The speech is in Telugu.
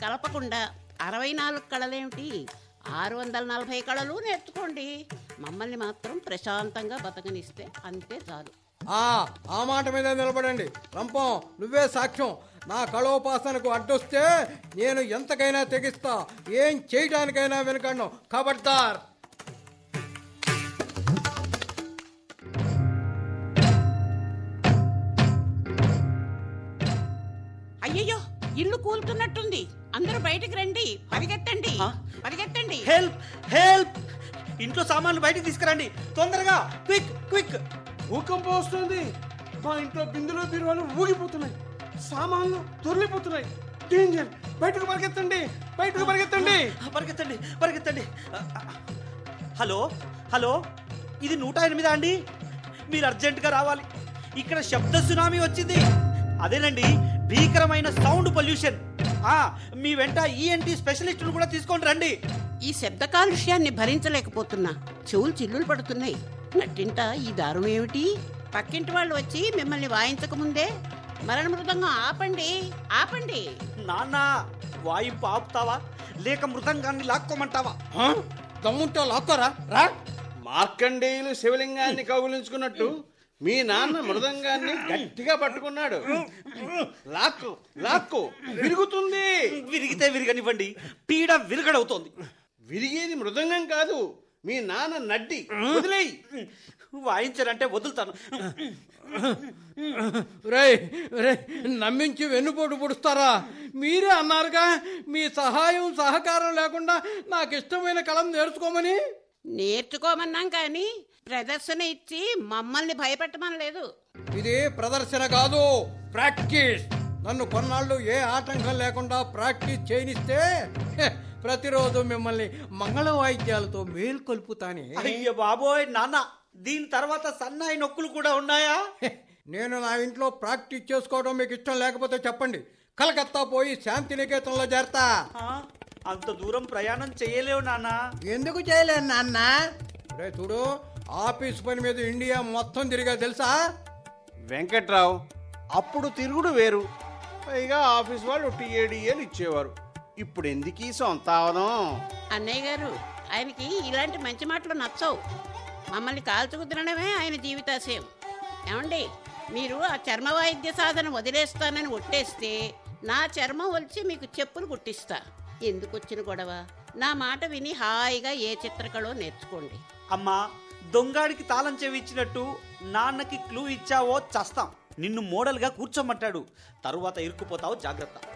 కలపకుండా అరవై నాలుగు కళలేమిటి ఆరు వందల నలభై కళలు నేర్చుకోండి మమ్మల్ని మాత్రం ప్రశాంతంగా బతకనిస్తే అంతే చాలు ఆ ఆ మాట మీద నిలబడండి రంపం నువ్వే సాక్ష్యం నా కళోపాసనకు అడ్డొస్తే నేను ఎంతకైనా తెగిస్తా ఏం చేయడానికైనా వెనకను ఖబర్దార్ అయ్యయ్యో ఇల్లు కూలుతున్నట్టుంది అందరూ బయటికి రండి పరిగెత్తండి ఆ? పరిగెత్తండి హెల్ప్ హెల్ప్ ఇంట్లో సామాన్లు బయటికి తీసుకురండి తొందరగా క్విక్ క్విక్ భూకంపం వస్తుంది మా ఇంట్లో బిందులు బీరువాలు ఊగిపోతున్నాయి సామాన్లు దొర్లిపోతున్నాయి డేంజర్ బయటకు పరిగెత్తండి బయటకు పరిగెత్తండి పరిగెత్తండి పరిగెత్తండి హలో హలో ఇది నూట ఎనిమిదా అండి మీరు అర్జెంటుగా రావాలి ఇక్కడ శబ్ద సునామీ వచ్చింది అదేనండి భీకరమైన సౌండ్ పొల్యూషన్ ఆ, మీ వెంట ఈఎన్టీ స్పెషలిస్టులు కూడా తీసుకొని రండి ఈ శబ్ద కాలుష్యాన్ని భరించలేకపోతున్నా చెవులు చిల్లులు పడుతున్నాయి నట్టింట ఈ దారుణం ఏమిటి పక్కింటి వాళ్ళు వచ్చి మిమ్మల్ని వాయించకముందే మరణ మృదంగం ఆపండి ఆపండి నాన్న వాయింపు ఆపుతావా లేక మృదంగాన్ని లాక్కోమంటావా ఆ? దమ్ముంటే లాక్కోరా రా మార్కండేయులు శివలింగాన్ని కౌగులించుకున్నట్టు మీ నాన్న మృదంగాన్ని గట్టిగా పట్టుకున్నాడు లాక్కు లాక్కు విరుగుతుంది విరిగితే విరగనివ్వండి పీడ విరగడవుతోంది విరిగేది మృదంగం కాదు మీ నాన్న నడ్డి వదిలేయ్ వాయించారంటే వదులుతాను రేయ్ రేయ్ నమ్మించి వెన్నుపోటు పుడుస్తారా మీరే అన్నారుగా మీ సహాయం సహకారం లేకుండా నాకు ఇష్టమైన కళను నేర్చుకోమని నేర్చుకోమన్నాం కానీ ప్రదర్శన ఇచ్చి మమ్మల్ని భయపెట్టమని లేదు ఇది ప్రదర్శన కాదు ప్రాక్టీస్ నన్ను కొన్నాళ్ళు ఏ ఆటంకం లేకుండా ప్రాక్టీస్ చేయనిస్తే హె, ప్రతిరోజు మిమ్మల్ని మంగళ వాయిద్యాలతో మేల్కొల్పుతానే అయ్య బాబోయ్ నాన్న దీని తర్వాత సన్నాయి నొక్కులు కూడా ఉన్నాయా హె, నేను నా ఇంట్లో ప్రాక్టీస్ చేసుకోవడం మీకు ఇష్టం లేకపోతే చెప్పండి కలకత్తా పోయి శాంతినికేతన్లో చేరతా ఆ, అంత దూరం ప్రయాణం చేయలేవు నాన్న ఎందుకు చేయలేను నాన్న రే చూడు ఆఫీస్ పని మీద ఇండియా మొత్తం తిరిగా తెలుసా వెంకట్రావు అప్పుడు తిరుగుడు వేరు పైగా ఆఫీస్ వాళ్ళు టీఏడిఏలు ఇచ్చేవారు ఇప్పుడు ఎందుకు ఈ సొంతావనం అన్నయ్య గారు ఆయనకి ఇలాంటి మంచి మాటలు నచ్చవు మమ్మల్ని కాల్చుకు తినడమే ఆయన జీవితాశయం ఏమండి మీరు ఆ చర్మ వాయిద్య సాధన వదిలేస్తానని ఒట్టేస్తే నా చర్మం వచ్చి మీకు చెప్పులు కుట్టిస్తా ఎందుకు వచ్చిన గొడవ నా మాట విని హాయిగా ఏ చిత్రకళో నేర్చుకోండి అమ్మా దొంగాడికి తాళం చెవి ఇచ్చినట్టు నాన్నకి క్లూ ఇచ్చావో చస్తాం నిన్ను మోడల్గా కూర్చోమంటాడు తరువాత ఇరుక్కుపోతావు జాగ్రత్త